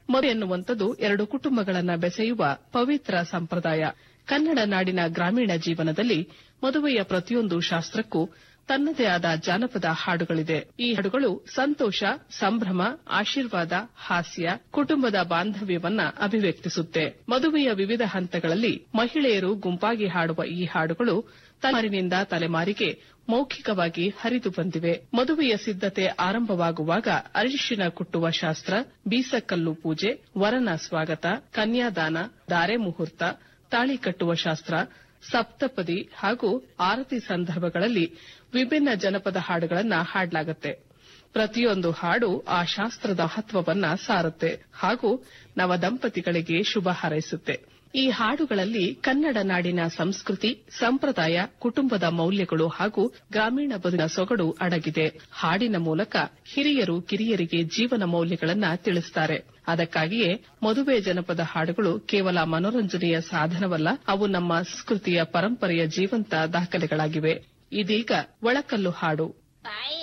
ಮದುವೆ ಎನ್ನುವಂಥದ್ದು ಎರಡು ಕುಟುಂಬಗಳನ್ನ ಬೆಸೆಯುವ ಪವಿತ್ರ ಸಂಪ್ರದಾಯ ಕನ್ನಡ ನಾಡಿನ ಗ್ರಾಮೀಣ ಜೀವನದಲ್ಲಿ ಮದುವೆಯ ಪ್ರತಿಯೊಂದು ಶಾಸ್ತ್ರಕ್ಕೂ ತನ್ನದೇ ಆದ ಜಾನಪದ ಹಾಡುಗಳಿದೆ ಈ ಹಾಡುಗಳು ಸಂತೋಷ ಸಂಭ್ರಮ ಆಶೀರ್ವಾದ ಹಾಸ್ಯ ಕುಟುಂಬದ ಬಾಂಧವ್ಯವನ್ನ ಅಭಿವ್ಯಕ್ತಿಸುತ್ತೆ ಮದುವೆಯ ವಿವಿಧ ಹಂತಗಳಲ್ಲಿ ಮಹಿಳೆಯರು ಗುಂಪಾಗಿ ಹಾಡುವ ಈ ಹಾಡುಗಳು ತಲೆಮಾರಿನಿಂದ ತಲೆಮಾರಿಗೆ ಮೌಖಿಕವಾಗಿ ಹರಿದು ಬಂದಿವೆ ಮದುವೆಯ ಸಿದ್ದತೆ ಆರಂಭವಾಗುವಾಗ ಅರಿಶಿನ ಕುಟ್ಟುವ ಶಾಸ್ತ್ರ ಬೀಸಕಲ್ಲು ಪೂಜೆ ವರನ ಸ್ವಾಗತ ಕನ್ಯಾದಾನ ದಾರೆ ಮುಹೂರ್ತ ತಾಳಿ ಕಟ್ಟುವ ಶಾಸ್ತ್ರ ಸಪ್ತಪದಿ ಹಾಗೂ ಆರತಿ ಸಂದರ್ಭಗಳಲ್ಲಿ ವಿಭಿನ್ನ ಜನಪದ ಹಾಡುಗಳನ್ನ ಹಾಡಲಾಗುತ್ತೆ ಪ್ರತಿಯೊಂದು ಹಾಡು ಆ ಶಾಸ್ತ್ರದ ಮಹತ್ವವನ್ನ ಸಾರುತ್ತೆ ಹಾಗೂ ನವ ದಂಪತಿಗಳಿಗೆ ಶುಭ ಹಾರೈಸುತ್ತೆ ಈ ಹಾಡುಗಳಲ್ಲಿ ಕನ್ನಡ ನಾಡಿನ ಸಂಸ್ಕೃತಿ ಸಂಪ್ರದಾಯ ಕುಟುಂಬದ ಮೌಲ್ಯಗಳು ಹಾಗೂ ಗ್ರಾಮೀಣ ಬದುಕಿನ ಸೊಗಡು ಅಡಗಿದೆ ಹಾಡಿನ ಮೂಲಕ ಹಿರಿಯರು ಕಿರಿಯರಿಗೆ ಜೀವನ ಮೌಲ್ಯಗಳನ್ನ ತಿಳಿಸುತ್ತಾರೆ ಅದಕ್ಕಾಗಿಯೇ ಮದುವೆ ಜನಪದ ಹಾಡುಗಳು ಕೇವಲ ಮನೋರಂಜನೆಯ ಸಾಧನವಲ್ಲ ಅವು ನಮ್ಮ ಸಂಸ್ಕೃತಿಯ ಪರಂಪರೆಯ ಜೀವಂತ ದಾಖಲೆಗಳಾಗಿವೆ ಇದೀಗ ಒಳಕಲ್ಲು ಹಾಡು ತಾಯಿ